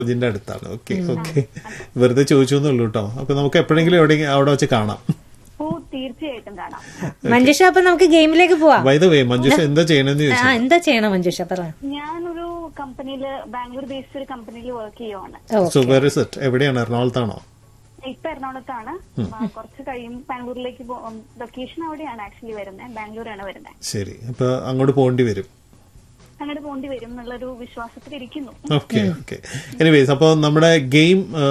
ഇതിന്റെ അടുത്താണ് okay okay വെറുതെ ചോദിച്ചു എന്നുള്ളൂ കേട്ടോ അപ്പൊ നമുക്ക് എപ്പോഴെങ്കിലും എവിടെയെങ്കിലും അവിടെ വെച്ച് കാണാം ഓ തീർച്ചയായിട്ടും കാണാം മഞ്ജുഷ അപ്പൊ നമുക്ക് ഗെയിമിലേക്ക് പോവാം വൈ ദ വേ മഞ്ജുഷ എന്താ ചെയ്യണമെന്ന് ആ ചോദിച്ചു എന്താ ചെയ്യണം മഞ്ജുഷ പറ ഞാനൊരു കമ്പനിയില് ബാംഗ്ലൂർ ബേസ്ഡ് ഒരു കമ്പനിയിൽ വർക്ക് ചെയ്യുവാണ് oh so where is it എവിടെയാണ് എറണാകുളത്താണോ ഇപ്പൊ എറണാകുളത്താണ് ആ, കുറച്ച് കഴിയും ബാംഗ്ലൂരിലേക്ക് ലൊക്കേഷൻ അവിടെയാണ് ആക്ച്വലി വരുന്നത് ബാംഗ്ലൂരാണ് വരുന്നത് ശരി അപ്പൊ അങ്ങോട്ട് പോകേണ്ടി വരും അങ്ങോട്ട് പോണ്ടി വരും എന്നുള്ളൊരു വിശ്വാസത്തിൽ ഇരിക്കുന്നു ഓക്കെ ഓക്കെ എനിവേസ് അപ്പോൾ നമ്മുടെ ഗെയിം